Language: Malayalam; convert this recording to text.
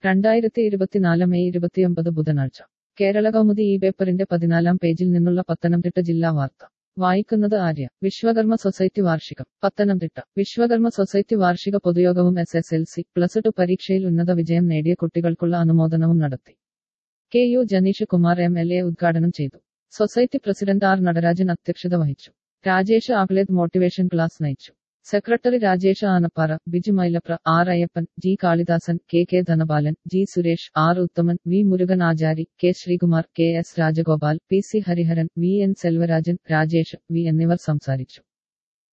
രണ്ടായിരത്തി ഇരുപത്തിനാല് മെയ് ഇരുപത്തിയൊമ്പത് ബുധനാഴ്ച കേരള കൗമുദി ഈ പേപ്പറിന്റെ പതിനാലാം പേജിൽ നിന്നുള്ള പത്തനംതിട്ട ജില്ലാ വാർത്ത വായിക്കുന്നത് ആര്യ വിശ്വകർമ്മ സൊസൈറ്റി വാർഷികം പത്തനംതിട്ട വിശ്വകർമ്മ സൊസൈറ്റി വാർഷിക പൊതുയോഗവും S S L C plus two പരീക്ഷയിൽ ഉന്നത വിജയം നേടിയ കുട്ടികൾക്കുള്ള അനുമോദനവും നടത്തി K U Janeesh Kumar M L A ഉദ്ഘാടനം ചെയ്തു സൊസൈറ്റി പ്രസിഡന്റ് ആർ നടരാജൻ അധ്യക്ഷത വഹിച്ചു രാജേഷ് ആഹ്ലേദ് മോട്ടിവേഷൻ ക്ലാസ് നയിച്ചു secretary Rajesh Anappara Biju Mylapra R Ayyappan G Kalidasan K K Dhanapalan G Suresh R Uthaman V Murugan Achari K Sreekumar K S Rajagopal P C Hariharan V N Selvarajan Rajesh V എന്നിവർ സംസാരിച്ചു